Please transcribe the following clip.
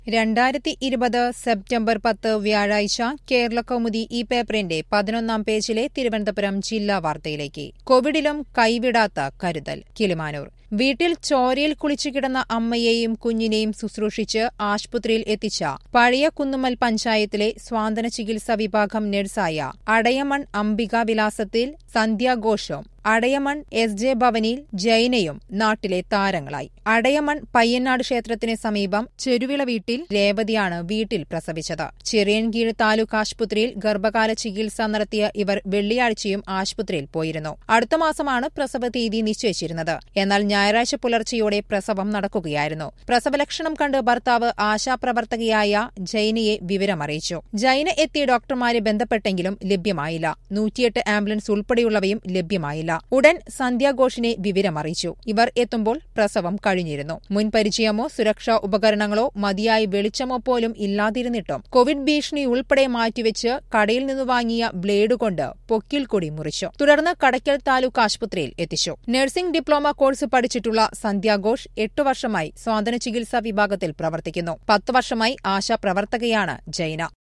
രണ്ടായിരത്തി ഇരുപത് സെപ്റ്റംബർ പത്ത് വ്യാഴാഴ്ച കേരള കൗമുദി ഈ പേപ്പറിന്റെ പതിനൊന്നാം പേജിലെ തിരുവനന്തപുരം ജില്ലാ വാർത്തയിലേക്ക് കോവിഡിലും കൈവിടാത്ത കരുതൽ കിളിമാനൂർ വീട്ടിൽ ചോരയിൽ കുളിച്ചു കിടന്ന അമ്മയെയും കുഞ്ഞിനെയും ശുശ്രൂഷിച്ച് ആശുപത്രിയിൽ എത്തിച്ച പഴയ കുന്നുമ്മൽ പഞ്ചായത്തിലെ സ്വാന്തന ചികിത്സാ വിഭാഗം നഴ്സായ അടയമൺ അംബിക വിലാസത്തിൽ സന്ധ്യാഘോഷവും അടയമൺ എസ് ജെ ഭവനിൽ ജൈനയും നാട്ടിലെ താരങ്ങളായി അടയമൺ പയ്യന്നാട് ക്ഷേത്രത്തിന് സമീപം ചെരുവിള വീട്ടിൽ രേവതിയാണ് വീട്ടിൽ പ്രസവിച്ചത് ചിറയൻകീഴ് താലൂക്ക് ആശുപത്രിയിൽ ഗർഭകാല ചികിത്സ നടത്തിയ ഇവർ വെള്ളിയാഴ്ചയും ആശുപത്രിയിൽ പോയിരുന്നു അടുത്ത മാസമാണ് പ്രസവ തീയതി നിശ്ചയിച്ചിരുന്നത് എന്നാൽ ഞായറാഴ്ച പുലർച്ചെയോടെ പ്രസവം നടക്കുകയായിരുന്നു പ്രസവലക്ഷണം കണ്ട് ഭർത്താവ് ആശാപ്രവർത്തകയായ ജൈനയെ വിവരമറിയിച്ചു ജൈന എത്തിയ ഡോക്ടർമാരെ ബന്ധപ്പെട്ടെങ്കിലും ലഭ്യമായില്ല നൂറ്റിയെട്ട് ആംബുലൻസ് ഉൾപ്പെടെയുള്ളവയും ലഭ്യമായില്ല ഉടൻ സന്ധ്യാഘോഷിനെ വിവരമറിയിച്ചു ഇവർ എത്തുമ്പോൾ പ്രസവം കഴിഞ്ഞിരുന്നു മുൻ പരിചയമോ സുരക്ഷാ ഉപകരണങ്ങളോ മതിയായ വെളിച്ചമോ പോലും ഇല്ലാതിരുന്നിട്ടും കോവിഡ് ഭീഷണി ഉൾപ്പെടെ മാറ്റിവെച്ച് കടയിൽ നിന്ന് വാങ്ങിയ ബ്ലേഡ് കൊണ്ട് പൊക്കിൽ കൊടി മുറിച്ചു തുടർന്ന് കടയ്ക്കൽ താലൂക്ക് ആശുപത്രിയിൽ എത്തിച്ചു നഴ്സിംഗ് ഡിപ്ലോമ കോഴ്സ് പഠിച്ചിട്ടുള്ള സന്ധ്യാഘോഷ് എട്ടു വർഷമായി സ്വാതന്ത്ര്യ ചികിത്സാ വിഭാഗത്തിൽ പ്രവർത്തിക്കുന്നു പത്ത് വർഷമായി ആശാപ്രവർത്തകയാണ് ജൈന